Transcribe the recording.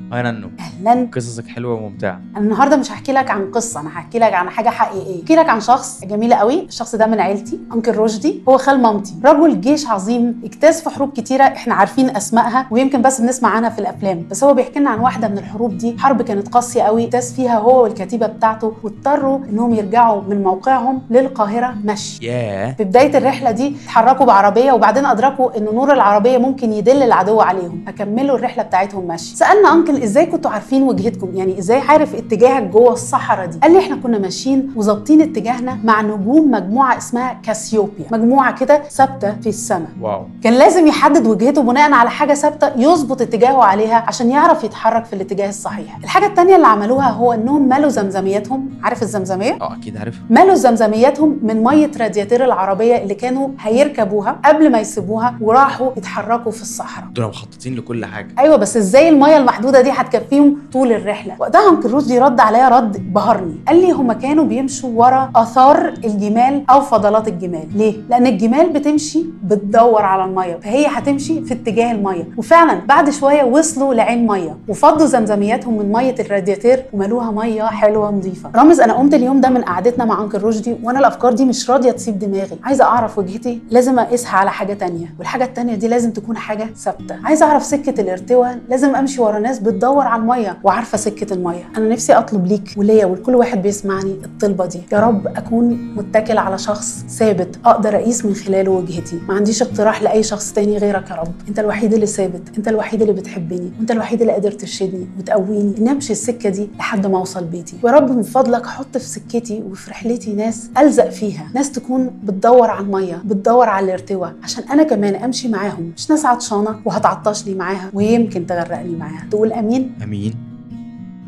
هاي نانو اهلا قصصك حلوه وممتعه انا النهارده مش هحكي لك عن قصه انا هحكي لك عن حاجه حقيقيه هحكي لك عن شخص جميل قوي الشخص ده من عيلتي انكل رشدي هو خال مامتي رجل جيش عظيم اجتاز في حروب كتيره احنا عارفين اسمائها ويمكن بس بنسمع عنها في الافلام بس هو بيحكي لنا عن واحده من الحروب دي حرب كانت قاسيه قوي اجتاز فيها هو والكتيبه بتاعته واضطروا انهم يرجعوا من موقعهم للقاهره مشي ياه في بدايه الرحله دي اتحركوا بعربيه وبعدين ادركوا ان نور العربيه ممكن يدل العدو عليهم فكملوا الرحله بتاعتهم مشي سالنا انكل ازاي كنتوا عارفين وجهتكم يعني ازاي عارف اتجاهك جوه الصحراء دي قال لي احنا كنا ماشيين وظابطين اتجاهنا مع نجوم مجموعه اسمها كاسيوبيا مجموعه كده ثابته في السماء واو كان لازم يحدد وجهته بناء على حاجه ثابته يظبط اتجاهه عليها عشان يعرف يتحرك في الاتجاه الصحيح الحاجه الثانيه اللي عملوها هو انهم ملوا زمزمياتهم عارف الزمزميه اه اكيد عارف ملوا زمزمياتهم من ميه رادياتير العربيه اللي كانوا هيركبوها قبل ما يسيبوها وراحوا يتحركوا في الصحراء دول مخططين لكل حاجه ايوه بس ازاي الميه المحدوده دي هتكفيهم طول الرحله وقتها انكل رشدي رد عليا رد بهرني قال لي هما كانوا بيمشوا ورا اثار الجمال او فضلات الجمال ليه لان الجمال بتمشي بتدور على الميه فهي هتمشي في اتجاه الميه وفعلا بعد شويه وصلوا لعين ميه وفضوا زمزمياتهم من ميه الرادياتير وملوها ميه حلوه نظيفه رامز انا قمت اليوم ده من قعدتنا مع انكل رشدي وانا الافكار دي مش راضيه تسيب دماغي عايزه اعرف وجهتي لازم اقيسها على حاجه تانية والحاجه التانية دي لازم تكون حاجه ثابته عايزه اعرف سكه الارتواء لازم امشي ورا ناس بتدور على الميه وعارفه سكه الميه انا نفسي اطلب ليك وليا ولكل واحد بيسمعني الطلبه دي يا رب اكون متكل على شخص ثابت اقدر اقيس من خلاله وجهتي ما عنديش اقتراح لاي شخص تاني غيرك يا رب انت الوحيد اللي ثابت انت الوحيد اللي بتحبني وانت الوحيد اللي قادر ترشدني وتقويني اني امشي السكه دي لحد ما اوصل بيتي ويا رب من فضلك حط في سكتي وفي رحلتي ناس الزق فيها ناس تكون بتدور على الميه بتدور على الارتواء عشان انا كمان امشي معاهم مش ناس عطشانه وهتعطشني معاها ويمكن تغرقني معاها تقول امين امين